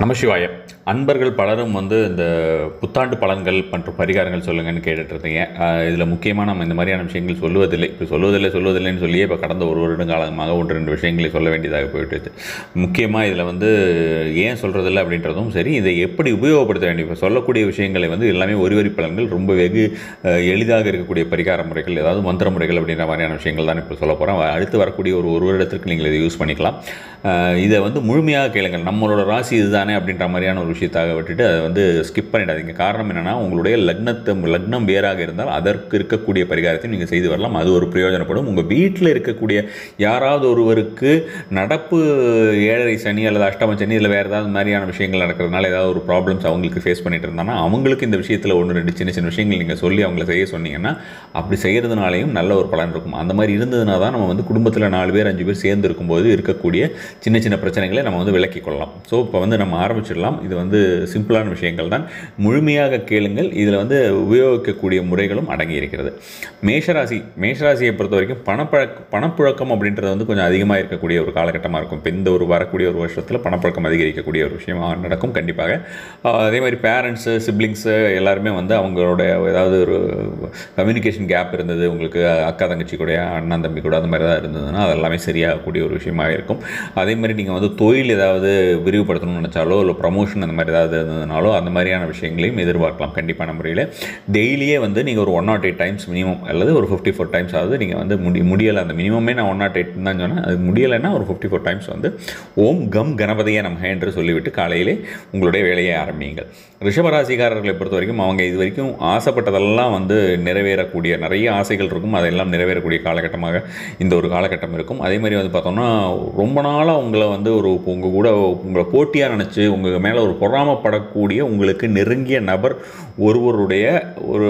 நமசிவாய அன்பர்கள் பலரும் வந்து இந்த புத்தாண்டு பலன்கள் மற்றும் பரிகாரங்கள் சொல்லுங்கன்னு கேட்டுட்டு இருந்தீங்க இதில் முக்கியமாக நம்ம இந்த மாதிரியான விஷயங்கள் சொல்லுவதில்லை இப்போ சொல்லுவதில்லை சொல்லுவதில்லைன்னு சொல்லியே இப்போ கடந்த ஒரு வருடம் காலமாக ஒன்று ரெண்டு விஷயங்களை சொல்ல வேண்டியதாக போயிட்டு முக்கியமாக இதில் வந்து ஏன் சொல்கிறதில்ல அப்படின்றதும் சரி இதை எப்படி உபயோகப்படுத்த வேண்டும் இப்போ சொல்லக்கூடிய விஷயங்களை வந்து எல்லாமே ஒரு வரி பலன்கள் ரொம்ப வெகு அஹ், எளிதாக இருக்கக்கூடிய பரிகார முறைகள் ஏதாவது மந்திர முறைகள் அப்படின்ற மாதிரியான விஷயங்கள் தான் இப்போ சொல்ல போகிறோம் அடுத்து வரக்கூடிய ஒரு ஒரு வருடத்திற்கு நீங்கள் இதை யூஸ் பண்ணிக்கலாம் அஹ், இதை வந்து முழுமையாக கேளுங்கள் நம்மளோட ராசி இதுதானே அப்படின்ற மாதிரியான ஒரு விஷயத்தாக விட்டுட்டு அதை வந்து ஸ்கிப் பண்ணிடாதீங்க காரணம் என்னென்னா உங்களுடைய லக்னத்தை லக்னம் வேறாக இருந்தால் அதற்கு இருக்கக்கூடிய பரிகாரத்தை நீங்கள் செய்து வரலாம் அது ஒரு பிரயோஜனப்படும் உங்கள் வீட்டில் இருக்கக்கூடிய யாராவது ஒருவருக்கு நடப்பு ஏழரை சனி அல்லது அஷ்டம சனி இல்லை வேறு ஏதாவது மாதிரியான விஷயங்கள் நடக்கிறதுனால ஏதாவது ஒரு ப்ராப்ளம்ஸ் அவங்களுக்கு ஃபேஸ் பண்ணிட்டு இருந்தாங்கன்னா அவங்களுக்கு இந்த விஷயத்தில் ஒன்று ரெண்டு சின்ன சின்ன விஷயங்கள் நீங்கள் சொல்லி அவங்கள செய்ய சொன்னீங்கன்னா அப்படி செய்கிறதுனாலையும் நல்ல ஒரு பலன் இருக்கும் அந்த மாதிரி இருந்ததுனா தான் நம்ம வந்து குடும்பத்தில் நாலு பேர் அஞ்சு பேர் சேர்ந்து இருக்கும்போது இருக்கக்கூடிய சின்ன சின்ன பிரச்சனைகளை நம்ம வந்து விலக்கிக் கொள்ளலாம் ஸோ இப்போ வந்து நம்ம ஆரம்பிச்சிடலாம் இது வந்து சிம்பிளான விஷயங்கள் தான் முழுமையாக கேளுங்கள் இதில் வந்து உபயோகிக்கக்கூடிய முறைகளும் அடங்கி இருக்கிறது மேஷராசி மேஷராசியை பொறுத்த வரைக்கும் பணப்பழக்க பணப்புழக்கம் அப்படின்றது வந்து கொஞ்சம் அதிகமாக இருக்கக்கூடிய ஒரு காலகட்டமாக இருக்கும் இப்போ இந்த ஒரு வரக்கூடிய ஒரு வருஷத்தில் பணப்புழக்கம் அதிகரிக்கக்கூடிய ஒரு விஷயமாக நடக்கும் கண்டிப்பாக ஆஹ் அதே மாதிரி பேரண்ட்ஸு சிப்ளிங்ஸு எல்லாருமே வந்து அவங்களோட ஏதாவது ஒரு கம்யூனிகேஷன் கேப் இருந்தது உங்களுக்கு அக்கா தங்கச்சி கூட அண்ணன் தம்பி கூட அந்த மாதிரி தான் இருந்ததுன்னா அது எல்லாமே சரியாகக்கூடிய ஒரு விஷயமாக இருக்கும் அதே மாதிரி நீங்கள் வந்து தொழில் ஏதாவது விரிவுபடுத்தணும்னு நினச்சாலோ இல்லை ப்ரமோஷன் அந்த மாதிரி ஏதாவது இருந்ததுனாலோ அந்த மாதிரியான விஷயங்களையும் எதிர்பார்க்கலாம் கண்டிப்பான முறையில் டெய்லியே வந்து நீங்கள் ஒரு one naught eight times minimum அல்லது ஒரு ஃபிஃப்டி ஃபோர் டைம்ஸ் ஆகுது நீங்கள் வந்து முடி முடியலை அந்த மினிமமே நான் ஒன் நாட் எயிட் தான் சொன்னேன் அது முடியலைன்னா ஒரு ஃபிஃப்டி ஃபோர் டைம்ஸ் வந்து ஓம் கம் கணபதியே நமக என்று சொல்லிவிட்டு காலையிலே உங்களுடைய வேலையை ஆரம்பியுங்கள் ரிஷபராசிக்காரர்களை பொறுத்த வரைக்கும் அவங்க இது வரைக்கும் ஆசைப்பட்டதெல்லாம் வந்து நிறைவேறக்கூடிய நிறைய ஆசைகள் இருக்கும் அதெல்லாம் நிறைவேறக்கூடிய காலகட்டமாக இந்த ஒரு காலகட்டம் இருக்கும் அதே மாதிரி வந்து பார்த்தோம்னா ரொம்ப நாளாக உங்களை வந்து ஒரு உங்கள் கூட உங்களை போட்டியாக நினச்சி உங்கள் மேலே ஒரு பொறாமப்படக்கூடிய உங்களுக்கு நெருங்கிய நபர் ஒருவருடைய ஒரு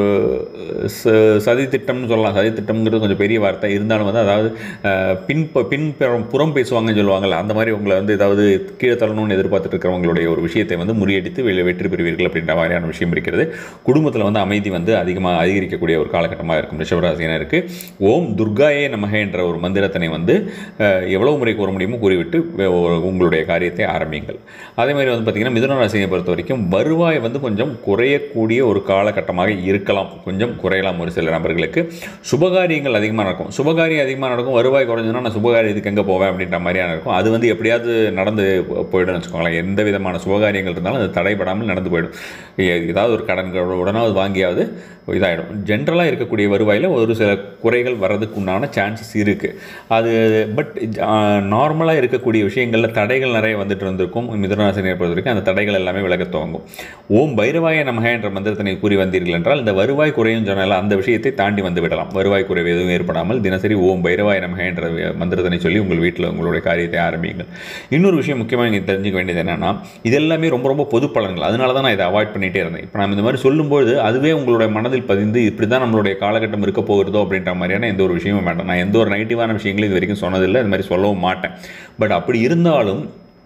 ச சதி திட்டம்னு சொல்லலாம் சதி திட்டம்ங்கிறது கொஞ்சம் பெரிய வார்த்தை இருந்தாலும் வந்து அதாவது அஹ், பின் ப- பின் புறம் புறம் பேசுவாங்கன்னு சொல்லுவாங்கல்ல அந்த மாதிரி உங்களை வந்து ஏதாவது கீழே தள்ளணும்னு எதிர்பார்த்துட்டு இருக்கிறவங்களுடைய ஒரு விஷயத்தை வந்து முறியடித்து வெ- வெற்றி பெறுவீர்கள் அப்படின்ற மாதிரியான விஷயம் இருக்கிறது குடும்பத்தில் வந்து அமைதி வந்து அதிகமாக அதிகரிக்கக்கூடிய ஒரு காலகட்டமாக இருக்கும் ரிஷபராசினருக்கு ஓம் துர்காயே நமக என்ற ஒரு மந்திரத்தினை வந்து அஹ், எவ்வளவு முறை கூற முடியுமோ கூறிவிட்டு வெ- ஒரு- உங்களுடைய காரியத்தை ஆரம்பிங்கள் அதே மாதிரி வந்து பார்த்திங்கன்னா மிதுன ராசியை பொறுத்த வரைக்கும் வருவாய் வந்து கொஞ்சம் குறையக்கூடிய ஒரு காலகட்டமாக இருக்கலாம் கொஞ்சம் குறையலாம் ஒரு சில நபர்களுக்கு சுபகாரியங்கள் அதிகமாக நடக்கும் சுபகாரியம் அதிகமாக நடக்கும் வருவாய் குறைஞ்சதுன்னா நான் சுபகாரியத்துக்கு எங்கே போவேன் அப்படின்ற மாதிரியான இருக்கும் அது வந்து எப்படியாவது நடந்து போயிடும்னு வச்சுக்கோங்களேன் எந்த விதமான சுபகாரியங்கள் இருந்தாலும் அது தடைபடாமல் நடந்து போயிடும் ஏ- ஏதாவது ஒரு கடன் உடனாவது வாங்கியாவது இதாகிடும் ஜென்ரலாக இருக்கக்கூடிய வருவாயில் ஒரு சில குறைகள் வர்றதுக்கு உண்டான சான்சஸ் இருக்குது அது பட் நார்மலாக இருக்கக்கூடிய விஷயங்களில் தடைகள் நிறைய வந்துட்டு இருந்திருக்கும் மிதுனராசினியை பொறுத்த வரைக்கும் அந்த தடைகள் எல்லாமே விலகத் துவங்கும் ஓம் பைரவாய நமக என்ற மந்திரத்தினை கூறி வந்தீர்கள் என்றால் இந்த வருவாய் குறையும் சொன்னால அந்த விஷயத்தை தாண்டி வந்து விடலாம் வருவாய் குறைவு எதுவும் ஏற்படாமல் தினசரி ஓம் பைரவாய நமக என்ற மந்திரத்தினை சொல்லி உங்கள் வீட்டில் உங்களுடைய காரியத்தை ஆரம்பியுங்கள் இன்னொரு விஷயம் முக்கியமாக நீங்கள் தெரிஞ்சுக்க வேண்டியது என்னென்னா இது எல்லாமே ரொம்ப ரொம்ப பொது பலன்கள் அதனால தான் நான் இதை அவாய்ட் பண்ணிகிட்டே இருந்தேன் இப்போ நம்ம இந்த மாதிரி சொல்லும்போது அதுவே உங்களுடைய மனதில் பதிந்து இப்படி தான் நம்மளுடைய காலகட்டம் இருக்க போகிறதோ அப்படின்ற மாதிரியான எந்த ஒரு விஷயமும் வேண்டாம் நான் எந்த ஒரு நெகட்டிவான விஷயங்களும் இது வரைக்கும் சொன்னதில்லை இந்த மாதிரி சொல்லவும் மாட்டேன் பட் அப்படி இருந்தாலும்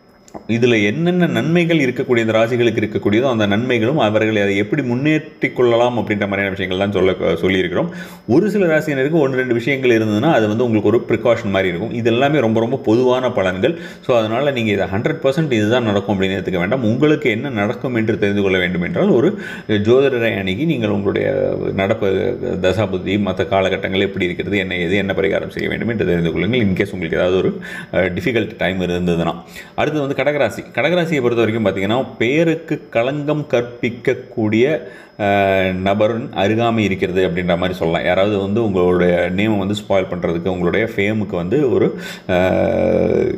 இதில் என்னென்ன நன்மைகள் இருக்கக்கூடிய இந்த ராசிகளுக்கு இருக்கக்கூடியதோ அந்த நன்மைகளும் அவர்களை அதை எப்படி முன்னேற்றிக் கொள்ளலாம் அப்படின்ற மாதிரியான விஷயங்கள் தான் சொல்ல சொல்லியிருக்கிறோம் ஒரு சில ராசியினருக்கு ஒன்று ரெண்டு விஷயங்கள் இருந்ததுன்னா அது வந்து உங்களுக்கு ஒரு ப்ரிகாஷன் மாதிரி இருக்கும் இது எல்லாமே ரொம்ப ரொம்ப பொதுவான பலன்கள் ஸோ அதனால் நீங்கள் இதை ஹண்ட்ரட் பர்சன்ட் இதுதான் நடக்கும் அப்படின்னு எடுத்துக்க வேண்டாம் உங்களுக்கு என்ன நடக்கும் என்று தெரிந்து கொள்ள வேண்டும் என்றால் ஒரு ஜோதிடரை அணுகி நீங்கள் உங்களுடைய நடப்பு தசாபுத்தி மற்ற காலகட்டங்கள் எப்படி இருக்கிறது என்ன எது என்ன பரிகாரம் செய்ய வேண்டும் என்று தெரிந்து கொள்ளுங்கள் இன்கேஸ் உங்களுக்கு ஏதாவது ஒரு டிஃபிகல்ட் டைம் இருந்ததுன்னா அடுத்து வந்து கடகராசி கடகராசியை பொறுத்த வரைக்கும் பார்த்தீங்கன்னா பெயருக்கு களங்கம் கற்பிக்கக்கூடிய அஹ், நபரின் அருகாமை இருக்கிறது அப்படின்ற மாதிரி சொல்லலாம் யாராவது வந்து உங்களுடைய நேமை வந்து ஸ்பாயில் பண்ணுறதுக்கு உங்களுடைய ஃபேமுக்கு வந்து ஒரு அஹ்,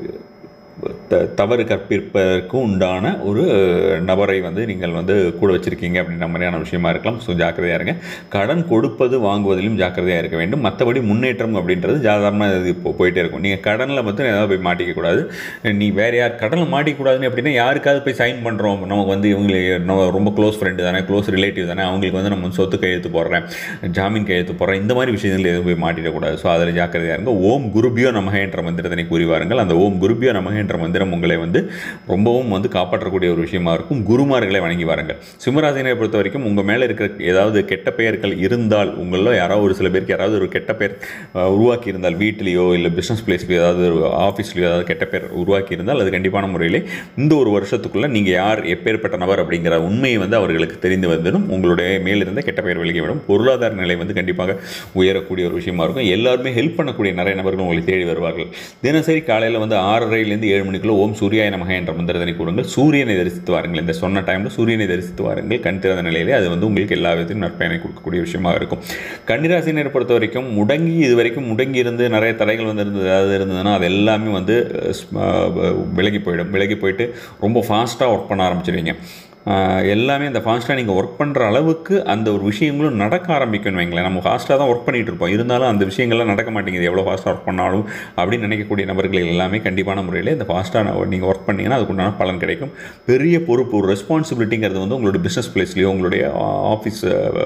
த தவறு கற்பிப்பதற்கு உண்டான ஒரு நபரை வந்து நீங்கள் வந்து கூட வச்சுருக்கீங்க அப்படின்ற மாதிரியான விஷயமா இருக்கலாம் ஸோ ஜாக்கிரதையாக இருங்க கடன் கொடுப்பது வாங்குவதிலும் ஜாக்கிரதையாக இருக்க வேண்டும் மற்றபடி முன்னேற்றம் அப்படின்றது சாதாரணமாக இது இப்போ போயிட்டே இருக்கும் நீங்கள் கடனில் மட்டும் ஏதாவது போய் மாட்டிக்கக்கூடாது நீ வேறு யார் கடனில் மாட்டிக்கூடாதுன்னு அப்படின்னா யாருக்காவது போய் சைன் பண்ணுறோம் நமக்கு வந்து இவங்க நம்ம ரொம்ப க்ளோஸ் ஃப்ரெண்டு தானே க்ளோஸ் ரிலேட்டிவ் தானே அவங்களுக்கு வந்து நம்ம சொத்து கையெழுத்து போடுறேன் ஜாமீன் கையெழுத்து போடுறேன் இந்த மாதிரி விஷயங்கள் எதுவும் போய் மாட்டிடக்கூடாது ஸோ அதில் ஜாக்கிரதையாக இருங்க ஓம் குருபியோ நமக என்ற மந்திரத்தினை கூறி வாருங்கள் அந்த ஓம் குருபியோ நமக என்ற என்ற மந்திரம் உங்களை வந்து ரொம்பவும் வந்து காப்பாற்றக்கூடிய ஒரு விஷயமா இருக்கும் குருமார்களை வணங்கி வாருங்கள் சிம்மராசினை பொறுத்த வரைக்கும் உங்கள் மேலே இருக்கிற ஏதாவது கெட்ட பெயர்கள் இருந்தால் உங்களில் யாராவது ஒரு சில பேருக்கு யாராவது ஒரு கெட்ட பெயர் அஹ், உருவாக்கி இருந்தால் வீட்டிலேயோ இல்லை பிஸ்னஸ் பிளேஸ்லையோ ஏதாவது ஒரு ஆஃபீஸ்லையோ ஏதாவது கெட்ட பெயர் உருவாக்கி இருந்தால் அது கண்டிப்பான முறையிலே இந்த ஒரு வருஷத்துக்குள்ளே நீங்கள் யார் எப்பேற்பட்ட நபர் அப்படிங்கிற உண்மையை வந்து அவர்களுக்கு தெரிந்து வந்துடும் உங்களுடைய மேலிருந்த கெட்ட பெயர் விலகிவிடும் பொருளாதார நிலை வந்து கண்டிப்பாக உயரக்கூடிய ஒரு விஷயமா இருக்கும் எல்லாருமே ஹெல்ப் பண்ணக்கூடிய நிறைய நபர்கள் உங்களை தேடி வருவார்கள் தினசரி காலையில் வந்து ஆறரைலேருந்து ஏழு மணிக்குள்ள ஓம் சூர்யாய நமக என்ற மந்திரத்தினை கூடுங்கள் சூரியனை தரிசித்து வாருங்கள் இந்த சொன்ன டைமில் சூரியனை தரிசித்து வாருங்கள் கண் திறந்த நிலையிலே அது வந்து உங்களுக்கு எல்லா விதத்திலும் நற்பயனை கொடுக்கக்கூடிய விஷயமாக இருக்கும் கன்னிராசினரை பொறுத்த வரைக்கும் முடங்கி இது வரைக்கும் முடங்கி இருந்து நிறைய தடைகள் வந்து இருந்தது ஏதாவது இருந்ததுன்னா அது எல்லாமே வந்து அஹ், ஸ்ம- அஹ், விலகி போயிடும் விலகி போயிட்டு ரொம்ப ஃபாஸ்ட்டாக ஒர்க் பண்ண ஆரம்பிச்சிடுவீங்க ஆஹ் எல்லாமே அந்த ஃபாஸ்ட்டாக நீங்கள் ஒர்க் பண்ணுற அளவுக்கு அந்த ஒரு விஷயங்களும் நடக்க ஆரம்பிக்கணும் வைங்களேன் நம்ம ஃபாஸ்ட்டாக தான் ஒர்க் பண்ணிகிட்டு இருப்போம் இருந்தாலும் அந்த விஷயங்கள்லாம் நடக்க மாட்டேங்குது எவ்வளோ ஃபாஸ்ட்டாக ஒர்க் பண்ணாலும் அப்படின்னு நினைக்கக்கூடிய நபர்கள் எல்லாமே கண்டிப்பான முறையில் இந்த ஃபாஸ்ட்டாக நீங்கள் ஒர்க் பண்ணீங்கன்னா அதுக்குண்டான பலன் கிடைக்கும் பெரிய பொறுப்பு ஒரு ரெஸ்பான்சிபிலிட்டிங்கிறது வந்து உங்களோட பிஸ்னஸ் பிளேஸ்லையோ உங்களுடைய ஆஃபீஸ்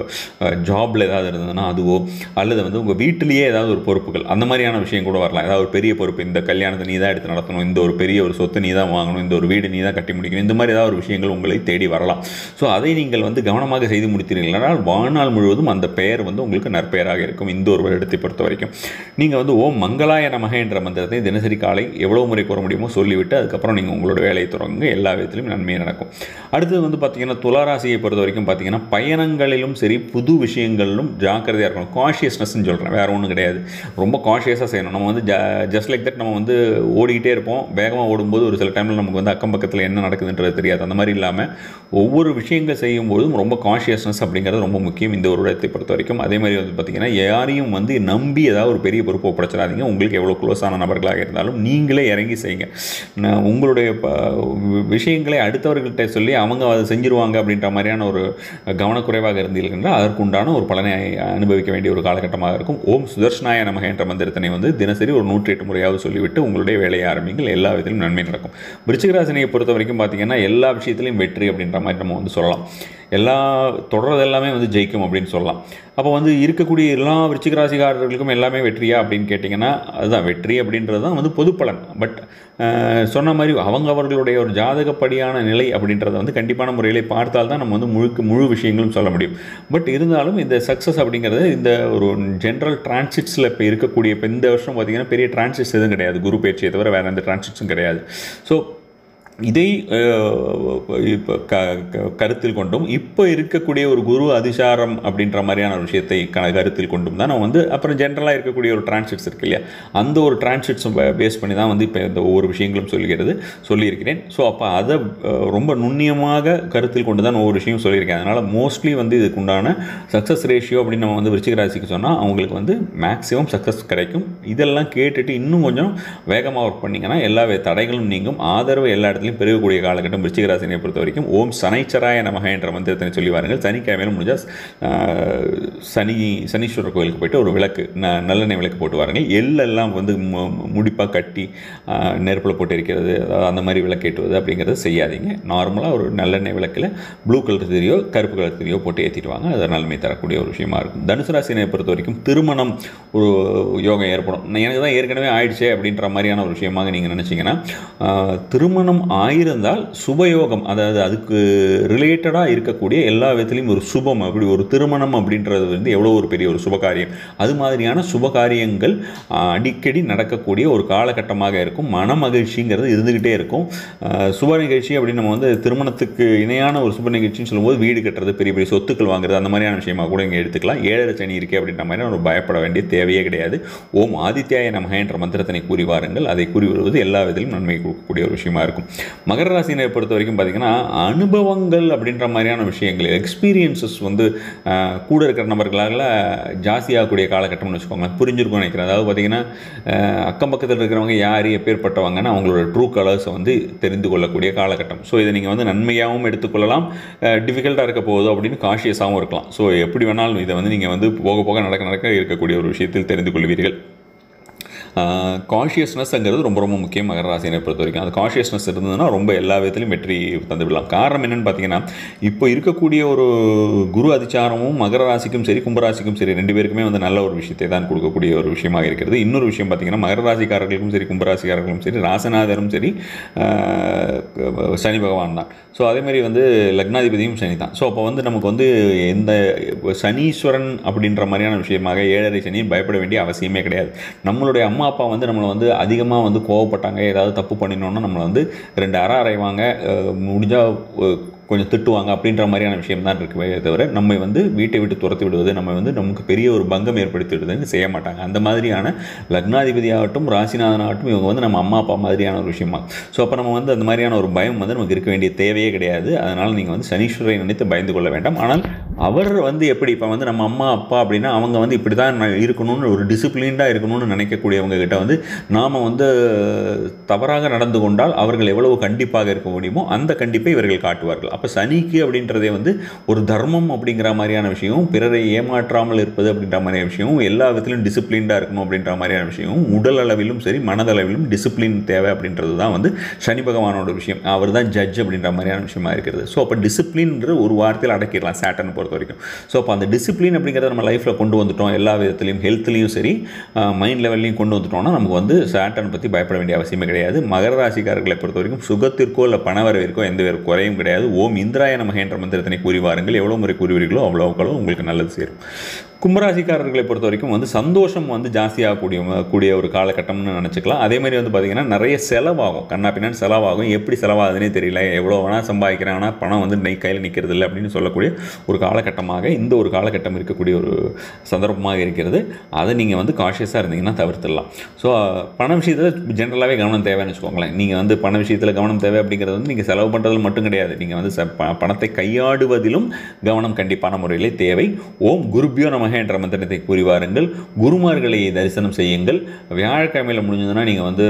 ஜாபில் ஏதாவது இருந்ததுன்னா அதுவோ அல்லது வந்து உங்கள் வீட்டிலேயே ஏதாவது ஒரு பொறுப்புகள் அந்த மாதிரியான விஷயம் கூட வரலாம் ஏதாவது ஒரு பெரிய பொறுப்பு இந்த கல்யாணத்தை நீ தான் எடுத்து நடத்தணும் இந்த ஒரு பெரிய ஒரு சொத்து நீ தான் வாங்கணும் இந்த ஒரு வீடு நீ தான் கட்டி முடிக்கணும் இந்த மாதிரி ஏதாவது ஒரு விஷயங்கள் உங்களை தேடி வரலாம் ஸோ அதை நீங்கள் வந்து கவனமாக செய்து முடித்தீர்களானால் வாழ்நாள் முழுவதும் அந்த பெயர் வந்து உங்களுக்கு நற்பெயராக இருக்கும் இந்த ஒரு வருடத்தை பொறுத்த வரைக்கும் நீங்கள் வந்து ஓம் மங்களாய நமக என்ற மந்திரத்தை தினசரி காலை எவ்வளோ முறை கூற முடியுமோ சொல்லிவிட்டு அதுக்கப்புறம் நீங்கள் உங்களோட வேலையை தொடங்குங்க எல்லா விதத்திலும் நன்மையாக நடக்கும் அடுத்தது வந்து பார்த்தீங்கன்னா துளாராசியை பொறுத்த வரைக்கும் பார்த்தீங்கன்னா பயணங்களிலும் சரி புது விஷயங்களிலும் ஜாக்கிரதையாக இருக்கணும் காஷியஸ்னஸ்ன்னு சொல்கிறேன் வேறு ஒன்றும் கிடையாது ரொம்ப காஷியஸாக செய்யணும் நம்ம வந்து ஜஸ்ட் லைக் தட் நம்ம வந்து ஓடிக்கிட்டே இருப்போம் வேகமாக ஓடும்போது ஒரு சில டைமில் நமக்கு வந்து அக்கம் பக்கத்தில் என்ன நடக்குதுன்றது தெரியாது அந்த மாதிரி இல்லாமல் ஒவ்வொரு விஷயங்கள் செய்யும் போதும் ரொம்ப கான்ஷியஸ்னஸ் அப்படிங்கிறது ரொம்ப முக்கியம் இந்த ஒரு இடத்தை பொறுத்த வரைக்கும் அதே மாதிரி வந்து பார்த்திங்கன்னா யாரையும் வந்து நம்பி ஏதாவது ஒரு பெரிய பொறுப்பை ஒப்படைச்சிடாதீங்க உங்களுக்கு எவ்வளோ க்ளோஸான நபர்களாக இருந்தாலும் நீங்களே இறங்கி செய்யுங்க நான் உங்களுடைய ப- வி- விஷயங்களை அடுத்தவர்கள்ட்ட சொல்லி அவங்க அதை செஞ்சிருவாங்க அப்படின்ற மாதிரியான ஒரு கவனக்குறைவாக இருந்தீர்கள் என்றால் அதற்குண்டான ஒரு பலனை அனுபவிக்க வேண்டிய ஒரு காலகட்டமாக இருக்கும் ஓம் சுதர்ஷனாய நமக என்ற மந்திரத்தினை வந்து தினசரி ஒரு நூற்றி எட்டு முறையாவது சொல்லிவிட்டு உங்களுடைய வேலையை ஆரம்பிங்கள் எல்லா விதத்திலும் நன்மை நடக்கும் விருச்சிகராசினியை பொறுத்த வரைக்கும் பார்த்தீங்கன்னா எல்லா விஷயத்திலையும் வெற்றி அப்படின்ற மாதிரி நம்ம வந்து சொல்லலாம் எல்லா தொடர்றது எல்லாமே வந்து ஜெயிக்கும் அப்படின்னு சொல்லலாம் அப்போ வந்து இருக்கக்கூடிய எல்லா விருச்சிக ராசிக்காரர்களுக்கும் எல்லாமே வெற்றியா அப்படின்னு கேட்டிங்கன்னா அதுதான் வெற்றி அப்படின்றது தான் வந்து பொது பலன் பட் சொன்ன மாதிரி அவங்க அவர்களுடைய ஒரு ஜாதகப்படியான நிலை அப்படின்றத வந்து கண்டிப்பான முறையில் பார்த்தால் தான் நம்ம வந்து முழுக்க முழு விஷயங்களும் சொல்ல முடியும் பட் இருந்தாலும் இந்த சக்ஸஸ் அப்படிங்கிறது இந்த ஒரு ஜென்ரல் டிரான்சிட்ஸில் இப்போ இருக்கக்கூடிய இப்போ இந்த வருஷம் பார்த்திங்கன்னா பெரிய டிரான்சிட்ஸ் எதுவும் கிடையாது குரு பேச்சியை தவிர வேறு எந்த டிரான்சிட்ஸும் கிடையாது ஸோ இதை இப்போ க க- கருத்தில் கொண்டும் இப்போ இருக்கக்கூடிய ஒரு குரு அதிசாரம் அப்படின்ற மாதிரியான ஒரு விஷயத்தை க கருத்தில் கொண்டும் தான் நான் வந்து அப்புறம் ஜென்ரலாக இருக்கக்கூடிய ஒரு டிரான்சிட்ஸ் இருக்கு இல்லையா அந்த ஒரு டிரான்சிட்ஸும் பேஸ் பண்ணி தான் வந்து இப்போ இந்த ஒவ்வொரு விஷயங்களும் சொல்லுகிறது சொல்லியிருக்கிறேன் ஸோ அப்போ அதை அஹ், ரொம்ப நுண்ணியமாக கருத்தில் கொண்டு தான் ஒவ்வொரு விஷயம் சொல்லியிருக்கேன் அதனால் மோஸ்ட்லி வந்து இதுக்கு உண்டான சக்ஸஸ் ரேஷியோ அப்படின்னு நம்ம வந்து விருச்சிக ராசிக்கு சொன்னால் அவங்களுக்கு வந்து மேக்ஸிமம் சக்ஸஸ் கிடைக்கும் இதெல்லாம் கேட்டுட்டு இன்னும் கொஞ்சம் வேகமாக ஒர்க் பண்ணிங்கன்னா எல்லா வே- தடைகளும் நீங்கும் ஆதரவு எல்லா இடத்துலையும் பெருகக்கூடிய காலகட்டம் விருச்சிக ராசினை பொறுத்த வரைக்கும் ஓம் சனைச்சராய நமக என்ற மந்திரத்தினை சொல்லி வாருங்கள் சனிக்கிழமையில முடிஞ்சால் சனி சனீஸ்வரர் கோயிலுக்கு போயிட்டு ஒரு விளக்கு ந நல்லெண்ணெய் விளக்கு போட்டு வாருங்கள் எள்ளெல்லாம் வந்து முடிப்பாக கட்டி நெருப்பில் போட்டு இருக்கிறது அதாவது அந்த மாதிரி விளக்கு ஏற்றுவது அப்படிங்கிறத செய்யாதீங்க நார்மலாக ஒரு நல்லெண்ணெய் விளக்கில் ப்ளூ கலர் திரியோ கருப்பு கலர் திரியோ போட்டு ஏற்றிட்டு வாங்க அது நன்மை தரக்கூடிய ஒரு விஷயமா இருக்கும் தனுசு ராசினை பொறுத்த வரைக்கும் திருமணம் ஒரு யோகம் ஏற்படும் நான் எனக்கு தான் ஏற்கனவே ஆயிடுச்சே அப்படின்ற மாதிரியான ஒரு விஷயமாக நீங்கள் நினச்சிங்கன்னா ஆஹ், திருமணம் ஆயிருந்தால் சுபயோகம் அதாவது அதுக்கு ரிலேட்டடாக இருக்கக்கூடிய எல்லா விதத்துலையும் ஒரு சுபம் அப்படி ஒரு திருமணம் அப்படின்றது வந்து எவ்வளோ ஒரு பெரிய ஒரு சுபகாரியம் அது மாதிரியான சுபகாரியங்கள் ஆஹ், அடிக்கடி நடக்கக்கூடிய ஒரு காலகட்டமாக இருக்கும் மன மகிழ்ச்சிங்கிறது இருந்துக்கிட்டே இருக்கும் ஆஹ், சுப நிகழ்ச்சி அப்படின்னு நம்ம வந்து திருமணத்துக்கு இணையான ஒரு சுப நிகழ்ச்சின்னு சொல்லும்போது வீடு கட்டுறது பெரிய பெரிய சொத்துக்கள் வாங்குறது அந்த மாதிரியான விஷயமா கூட இங்கே எடுத்துக்கலாம் ஏழரை சனி இருக்கே அப்படின்ற மாதிரி ஒரு பயப்பட வேண்டிய தேவையே கிடையாது ஓம் ஆதித்யாய நமக என்ற மந்திரத்தினை கூறி வாருங்கள் அதை கூறி வருவது எல்லா விதத்திலும் நன்மை கொடுக்கக்கூடிய ஒரு விஷயமா இருக்கும் மகர ராசினை பொறுத்த வரைக்கும் பார்த்தீங்கன்னா அனுபவங்கள் அப்படின்ற மாதிரியான விஷயங்கள் எக்ஸ்பீரியன்சஸ் வந்து ஆஹ், கூட இருக்கிற நபர்களால் ஜாஸ்தியாகக்கூடிய காலகட்டம்னு வச்சுக்கோங்க புரிஞ்சிருக்கும்னு நினைக்கிறேன் அதாவது பார்த்தீங்கன்னா ஆஹ், அக்கம் பக்கத்தில் இருக்கிறவங்க யார் எப்பேற்பட்டவங்கன்னு அவங்களோட ட்ரூ கலர்ஸை வந்து தெரிந்து கொள்ளக்கூடிய காலகட்டம் ஸோ இதை நீங்கள் வந்து நன்மையாகவும் எடுத்துக்கொள்ளலாம் டிஃபிகல்ட்டாக இருக்க போகுது அப்படின்னு காஷியஸாகவும் இருக்கலாம் ஸோ எப்படி வேணாலும் இதை வந்து நீங்கள் வந்து போக போக நடக்க நடக்க இருக்கக்கூடிய ஒரு விஷயத்தில் தெரிந்து கொள்வீர்கள் கான்ஷியஸ்னஸ்ங்கிறது ரொம்ப ரொம்ப முக்கியம் மகர ராசினை பொறுத்த வரைக்கும் அந்த கான்ஷியஸ்னஸ் இருந்ததுன்னா ரொம்ப எல்லா விதத்திலையும் வெற்றி தந்து விடலாம் காரணம் என்னன்னு பார்த்தீங்கன்னா இப்போ இருக்கக்கூடிய ஒரு குரு அதிச்சாரமும் மகர ராசிக்கும் சரி கும்பராசிக்கும் சரி ரெண்டு பேருக்குமே வந்து நல்ல ஒரு விஷயத்தை தான் கொடுக்கக்கூடிய ஒரு விஷயமாக இருக்கிறது இன்னொரு விஷயம் பார்த்தீங்கன்னா மகர ராசிக்காரர்களுக்கும் சரி கும்பராசிக்காரர்களும் சரி ராசநாதரும் சரி ஆஹ், சனி பகவான் தான் ஸோ அதேமாதிரி வந்து லக்னாதிபதியும் சனி தான் ஸோ அப்போ வந்து நமக்கு வந்து எந்த சனீஸ்வரன் அப்படின்ற மாதிரியான விஷயமாக ஏழரை சனி பயப்பட வேண்டிய அவசியமே கிடையாது நம்மளுடைய அம்மா அப்பா வந்து நம்மளை வந்து அதிகமாக வந்து கோவப்பட்டாங்க ஏதாவது தப்பு பண்ணினோன்னா நம்மளை வந்து ரெண்டு அற அறைவாங்க முடிஞ்சால் கொஞ்சம் திட்டுவாங்க அப்படின்ற மாதிரியான விஷயம் தான் இருக்குவே தவிர நம்ம வந்து வீட்டை விட்டு துரத்தி விடுவது நம்ம வந்து நமக்கு பெரிய ஒரு பங்கம் ஏற்படுத்தி விடுவதுன்னு செய்ய மாட்டாங்க அந்த மாதிரியான லக்னாதிபதியாகட்டும் ராசிநாதனாகட்டும் இவங்க வந்து நம்ம அம்மா அப்பா மாதிரியான ஒரு விஷயமா ஸோ அப்போ நம்ம வந்து அந்த மாதிரியான ஒரு பயம் வந்து நமக்கு இருக்க வேண்டிய தேவையே கிடையாது அதனால் நீங்கள் வந்து சனீஸ்வரை நினைத்து பயந்து கொள்ள வேண்டாம் ஆனால் அவர் வந்து எப்படி இப்போ வந்து நம்ம அம்மா அப்பா அப்படின்னா அவங்க வந்து இப்படி தான் நான் இருக்கணும்னு ஒரு டிசிப்ளின்டாக இருக்கணும்னு நினைக்கக்கூடியவங்க கிட்ட வந்து நாம் வந்து தவறாக நடந்து கொண்டால் அவர்கள் எவ்வளவு கண்டிப்பாக இருக்க முடியுமோ அந்த கண்டிப்பை இவர்கள் காட்டுவார்கள் அப்போ சனிக்கு அப்படின்றதே வந்து ஒரு தர்மம் அப்படிங்கிற மாதிரியான விஷயம் பிறரை ஏமாற்றாமல் இருப்பது அப்படின்ற மாதிரியான விஷயம் எல்லா விதத்திலும் டிசிப்ளின்டாக இருக்கணும் அப்படின்ற மாதிரியான விஷயம் உடல் அளவிலும் சரி மனதளவிலும் டிசிப்ளின் தேவை அப்படின்றது தான் வந்து சனி பகவானோட விஷயம் அவர் தான் ஜட்ஜ் அப்படின்ற மாதிரியான விஷயமா இருக்கிறது ஸோ அப்போ டிசிப்ளின்ற ஒரு வார்த்தையில் அடக்கிடலாம் சேட்டன் பொறுத்த வரைக்கும் ஸோ அப்போ அந்த டிசிப்ளின் அப்படிங்கிறத நம்ம லைஃப்பில் கொண்டு வந்துட்டோம் எல்லா விதத்துலையும் ஹெல்த்லையும் சரி மைண்ட் லெவல்லையும் கொண்டு வந்துட்டோம்னா நமக்கு வந்து சேட்டன் பற்றி பயப்பட வேண்டிய அவசியமே கிடையாது மகர ராசிக்காரர்களை பொறுத்த வரைக்கும் சுகத்திற்கோ இல்லை பணவரவிற்கோ எந்த ஒரு குறையும் கிடையாது ஓம் இந்திராய நமக என்ற மந்திரத்தினை கூறி வாருங்கள் எவ்வளோ முறை கூறுவீர்களோ அவ்வளோ உங்களுக்கு நல்லது சேரும் கும்பராசிக்காரர்களை பொறுத்த வரைக்கும் வந்து சந்தோஷம் வந்து ஜாஸ்தியாகக்கூடிய கூடிய ஒரு காலகட்டம்னு நினச்சிக்கலாம் அதே மாதிரி வந்து பார்த்திங்கன்னா நிறைய செலவாகும் கண்ணா பின்னாடி செலவாகும் எப்படி செலவாகுதுன்னே தெரியல எவ்வளோ வேணால் சம்பாதிக்கிறேன் ஆனால் பணம் வந்து நெய் கையில் நிற்கிறது இல்லை அப்படின்னு சொல்லக்கூடிய ஒரு காலகட்டமாக இந்த ஒரு காலகட்டம் இருக்கக்கூடிய ஒரு சந்தர்ப்பமாக இருக்கிறது அதை நீங்கள் வந்து காஷியஸாக இருந்தீங்கன்னா தவிர்த்துடலாம் ஸோ பண விஷயத்தில் ஜென்ரலாகவே கவனம் தேவைன்னு வச்சுக்கோங்களேன் நீங்கள் வந்து பண விஷயத்தில் கவனம் தேவை அப்படிங்கிறது வந்து நீங்கள் செலவு பண்ணுறதுல மட்டும் கிடையாது நீங்கள் வந்து ச- ப- பணத்தை கையாடுவதிலும் கவனம் கண்டிப்பான முறையிலே தேவை ஓம் குருபியோ நமக என்ற மந்திரத்தை கூறி வாருங்கள் குருமார்களை தரிசனம் செய்யுங்கள் வியாழக்கிழமையில் முடிஞ்சதுன்னா நீங்கள் வந்து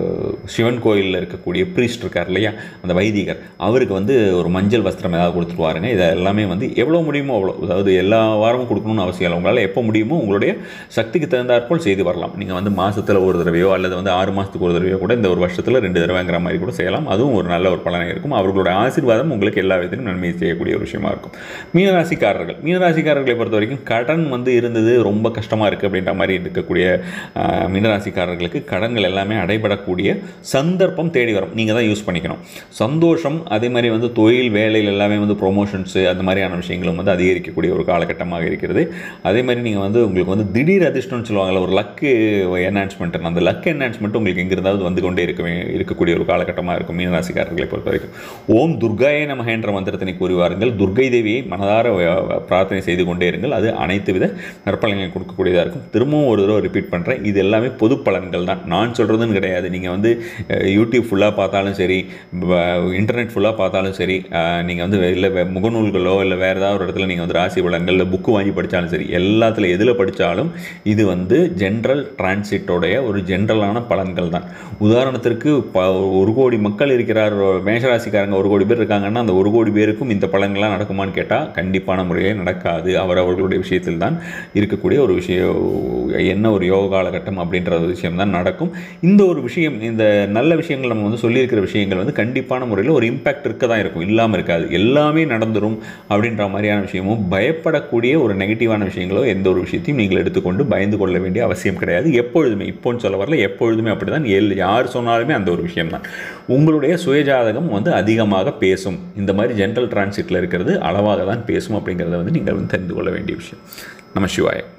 சிவன் கோயிலில் இருக்கக்கூடிய ப்ரீஸ்ட் இருக்கார் இல்லையா அந்த வைதிகர் அவருக்கு வந்து ஒரு மஞ்சள் வஸ்திரம் ஏதாவது கொடுத்துட்டு வாருங்க இதை எல்லாமே வந்து எவ்வளோ முடியுமோ அவ்வளோ அதாவது எல்லா வாரமும் கொடுக்கணும்னு அவசியம் இல்லை உங்களால் எப்போ முடியுமோ உங்களுடைய சக்திக்கு தகுந்தாற்போல் செய்து வரலாம் நீங்கள் வந்து மாதத்தில் ஒரு தடவையோ அல்லது வந்து ஆறு மாதத்துக்கு ஒரு தடவையோ கூட இந்த ஒரு வருஷத்தில் ரெண்டு தடவைங்கிற மாதிரி கூட செய்யலாம் அதுவும் ஒரு நல்ல ஒரு பலனை இருக்கும் அவர்களுடைய ஆசீர்வாதம் உங்களுக்கு எல்லா விதத்திலும் நன்மை செய்யக்கூடிய ஒரு விஷயமா இருக்கும் மீனராசிக்காரர்கள் மீனராசிக்காரர்களை பொறுத்த வரைக்கும் கடன் வந்து இருந்தது ரொம்ப கஷ்டமாக இருக்குது அப்படின்ற மாதிரி இருக்கக்கூடிய ஆஹ், மீனராசிக்காரர்களுக்கு கடன்கள் எல்லாமே அடைபடக்கூடிய சந்தர்ப்பம் தேடி வரும் நீங்கள் தான் யூஸ் பண்ணிக்கணும் சந்தோஷம் அதே மாதிரி வந்து தொழில் வேலையில் எல்லாமே வந்து ப்ரொமோஷன்ஸு அந்த மாதிரியான விஷயங்களும் வந்து அதிகரிக்கக்கூடிய ஒரு காலகட்டமாக இருக்கிறது அதே மாதிரி நீங்கள் வந்து உங்களுக்கு வந்து திடீர் அதிர்ஷ்டம்னு சொல்லுவாங்கல்ல ஒரு லக்கு என்ஹான்ஸ்மெண்ட் அந்த லக் என்ஹான்ஸ்மெண்ட் உங்களுக்கு எங்கிருந்தாவது வந்து கொண்டே இருக்க வே- இருக்கக்கூடிய ஒரு காலகட்டமாக இருக்கும் மீனராசிக்காரர்களை பொறுத்த வரைக்கும் ஓம் துர்காய நமக என்ற மந்திரத்தினை கூறி வாருங்கள் துர்கை தேவியை மனதார வ- பிரார்த்தனை செய்து கொண்டே இருங்கள் அது அனைத்து வித நற்பலன்களை கொடுக்கக்கூடியதாக இருக்கும் திரும்பவும் ஒரு தடவை ரிப்பீட் பண்ணுறேன் இது எல்லாமே பொது பலன்கள் தான் நான் சொல்கிறதுன்னு கிடையாது நீங்கள் வந்து அஹ், யூடியூப் ஃபுல்லாக பார்த்தாலும் சரி வ- இன்டர்நெட் ஃபுல்லாக பார்த்தாலும் சரி நீங்கள் வந்து இல்லை முகநூல்களோ இல்லை வேறு ஏதாவது ஒரு இடத்துல நீங்கள் வந்து ராசி பலன்கள் இல்லை புக்கு வாங்கி படித்தாலும் சரி எல்லாத்துல எதில் படித்தாலும் இது வந்து ஜென்ரல் டிரான்சிட்டோடைய ஒரு ஜென்ரலான பலன்கள் தான் உதாரணத்திற்கு ப ஒரு கோடி மக்கள் இருக்கிறார் ஒரு மேஷராசிக்காரங்க ஒரு கோடி பேர் இருக்காங்கன்னா அந்த ஒரு கோடி பேருக்கும் இந்த பலன்கள்லாம் நடக்குமான்னு கேட்டால் கண்டிப்பான முறையில் நடக்காது அவர் அவர்களுடைய விஷயத்தில் தான் இருக்கக்கூடிய ஒரு விஷயம் என்ன ஒரு யோக காலகட்டம் அப்படின்ற ஒரு விஷயம் தான் நடக்கும் இந்த ஒரு விஷயம் இந்த நல்ல விஷயங்கள் நம்ம வந்து சொல்லியிருக்கிற விஷயங்கள் வந்து கண்டிப்பான முறையில் ஒரு இம்பேக்ட் இருக்க தான் இருக்கும் இல்லாமல் இருக்காது எல்லாமே நடந்துரும் அப்படின்ற மாதிரியான விஷயமும் பயப்படக்கூடிய ஒரு நெகட்டிவான விஷயங்களோ எந்த ஒரு விஷயத்தையும் நீங்கள் எடுத்துக்கொண்டு பயந்து கொள்ள வேண்டிய அவசியம் கிடையாது எப்பொழுதுமே இப்போன்னு சொல்ல வரல எப்பொழுதுமே அப்படி தான் எல் யார் சொன்னாலுமே அந்த ஒரு விஷயம் தான் உங்களுடைய சுயஜாதகம் வந்து அதிகமாக பேசும் இந்த மாதிரி ஜென்ரல் டிரான்சிட்டில் இருக்கிறது அளவாக தான் பேசும் அப்படிங்கிறத வந்து நீங்கள் வந்து தெரிந்து கொள்ள வேண்டிய விஷயம் நம சிவாய